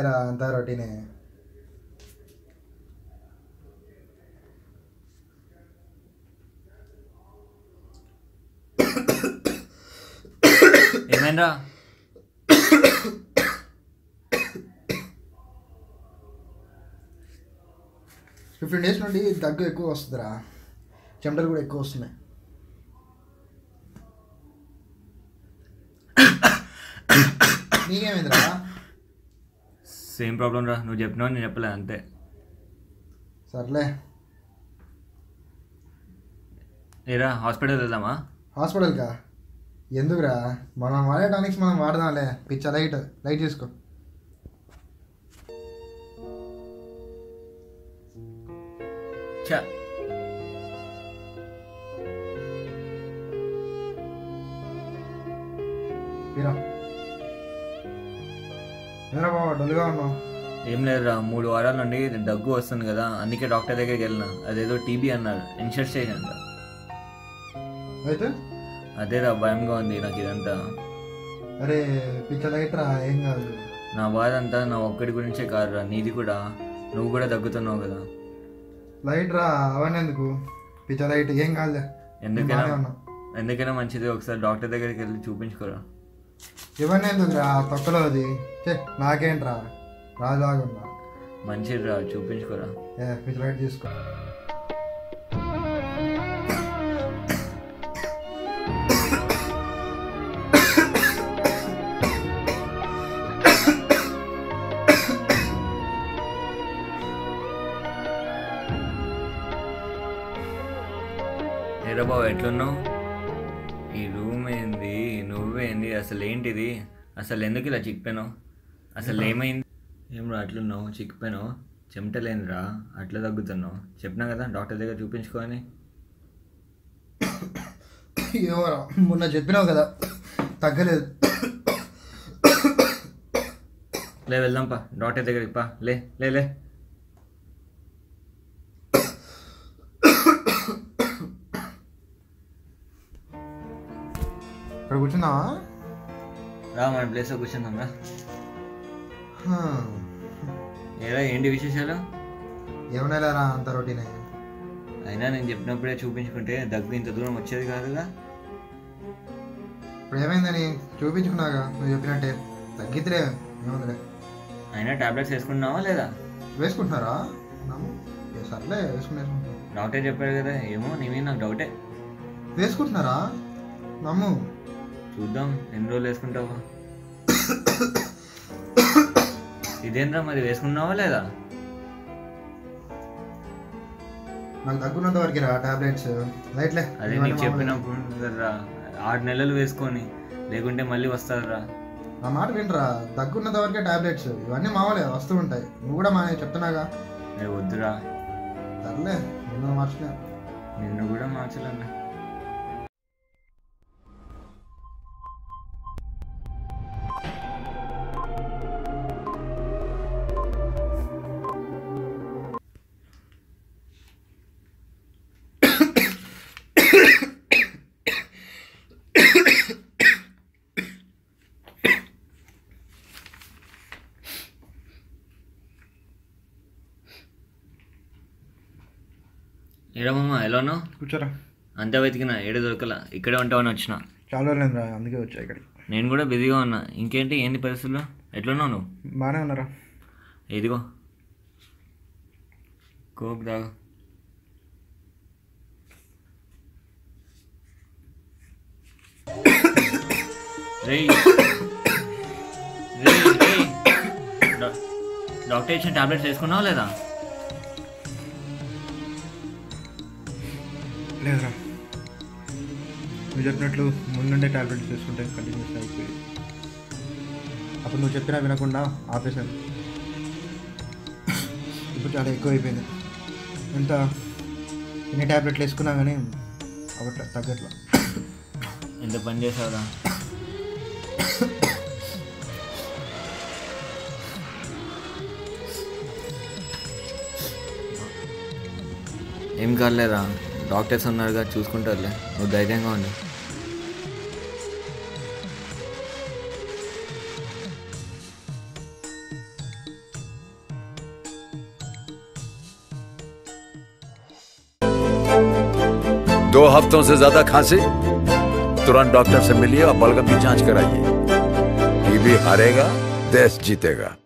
లేరా అంతా రొటీనే ఏమైందా ఫిఫ్టీన్ డేస్ నుండి దగ్గు ఎక్కువ వస్తుందిరా చెమటలు కూడా ఎక్కువ వస్తున్నాయి నీకేమైందిరా సేమ్ ప్రాబ్లం రా నువ్వు చెప్పినావు నేను చెప్పలే అంతే సర్లే ఏరా హాస్పిటల్ వెళ్దామా హాస్పిటల్కా ఎందుకురా మనం వాడే టానిక్స్ మనం వాడదాంలే పిచ్చ లైట్ లైట్ చేసుకో చా మీరా మీరా బాబా డల్గా ఉన్నావు ఏం లేదురా మూడు వారాల నుండి దగ్గు వస్తుంది కదా అందుకే డాక్టర్ దగ్గరికి వెళ్ళిన అదేదో టీబీ అన్నారు ఇన్షూర్ స్టేజ్ అంట అయితే అదేరా భయంగా ఉంది నాకు ఇదంతా అరే పిచ్చ లైట్ రా ఏం కాదు నా బాధ అంతా నా ఒక్కడి గురించే కాదురా నీది కూడా నువ్వు కూడా దగ్గుతున్నావు కదా లైట్ రా అవన్నీ ఎందుకు పిచ్చ లైట్ ఏం కాదులే ఎందుకైనా బాగానే ఉన్నా ఎందుకైనా మంచిది ఒకసారి డాక్టర్ దగ్గరికి వెళ్ళి చూపించుకోరా ఇవన్నీ ఎందుకు రా తొక్కలో అది చే నాకేంట్రా రాజాగున్నా మంచిదిరా చూపించుకోరా ఏ పిచ్చ లైట్ తీసుకో ఏరా బాబు ఎట్లున్నావు ఈ రూమ్ ఏంది నువ్వేంది అసలు ఏంటిది అసలు ఎందుకు ఇలా చిక్కిపోయినావు అసలు ఏమైంది ఏం రా అట్లున్నావు చిక్కిపోయినావు చెమటలేదురా అట్లా తగ్గుతున్నావు చెప్పినా కదా డాక్టర్ దగ్గర చూపించుకోని ఏమోరా మొన్న చెప్పినావు కదా తగ్గలేదు లే వెళ్దాం పా డాక్టర్ దగ్గరికి పా లే లే లే ఇక్కడ కూర్చున్నావా రా మన ప్లేస్లో కూర్చుందాం రా హా. ఏరా ఏంటి విశేషాలు ఏమన్నా రా అంత రొటీనే అయినా నేను చెప్పినప్పుడే చూపించుకుంటే దగ్గు ఇంత దూరం వచ్చేది కాదుగా ఇప్పుడు ఏమైందని చూపించుకున్నాగా నువ్వు చెప్పినట్టే తగ్గిద్దిలే ఏముందిలే అయినా టాబ్లెట్స్ వేసుకున్నావా లేదా వేసుకుంటున్నారా నమ్ము. ఏ సర్లే వేసుకుని వేసుకుంటున్నా డాక్టర్ చెప్పాడు కదా ఏమో నీ మీద నాకు డౌటే వేసుకుంటున్నారా నమ్ము చూద్దాం ఎన్ని రోజులు వేసుకుంటావా ఇదేంట్రా మరి వేసుకున్నావా లేదా నాకు దగ్గున్నంత వరకు రా టాబ్లెట్స్ లైట్లే అదే నీకు చెప్పినప్పుడు కదరా ఆరు నెలలు వేసుకొని లేకుంటే మళ్ళీ వస్తారా నా మాట వినరా దగ్గున్నంత వరకే టాబ్లెట్స్ ఇవన్నీ మామూలే వస్తూ ఉంటాయి నువ్వు కూడా మానే చెప్తున్నాగా నేను వద్దురా సర్లే నిన్ను మర్చిపోయా నిన్ను కూడా మార్చాలన్నా ఏడమ్మా ఎలా ఉన్నావు కూర్చోరా అంతా వెతికిన ఏడు దొరకల ఇక్కడే ఉంటామని వచ్చిన చాలా రోజులు రా అందుకే వచ్చా ఇక్కడికి నేను కూడా బిజీగా ఉన్నా ఇంకేంటి ఏంటి పరిస్థితులు ఎట్లున్నావు నువ్వు బాగానే ఉన్నారా ఇదిగో కోక్ దాగు రేయ్ రేయ్ రేయ్ డా- డాక్టర్ ఇచ్చిన టాబ్లెట్స్ వేసుకున్నావా లేదా లేదురా నువ్వు చెప్పినట్లు ముందుండే టాబ్లెట్స్ తీసుకుంటే కంటిన్యూస్ అయిపోయి అప్పుడు నువ్వు చెప్పినా వినకుండా ఆపేశాను ఇప్పుడు చాలా ఎక్కువ అయిపోయింది ఎంత ఎన్ని టాబ్లెట్లు వేసుకున్నా కానీ అవట్లే తగ్గట్లా ఎంత పని చేసావురా ఏం కాలేరా డాక్టర్స్ ఉన్నారుగా చూసుకుంటారులే నువ్వు ధైర్యంగా ఉండు दो हफ्तों से ज्यादा खांसी तुरंत डॉक्टर से मिलिए और बलगम की जांच कराइए टीबी हारेगा देश जीतेगा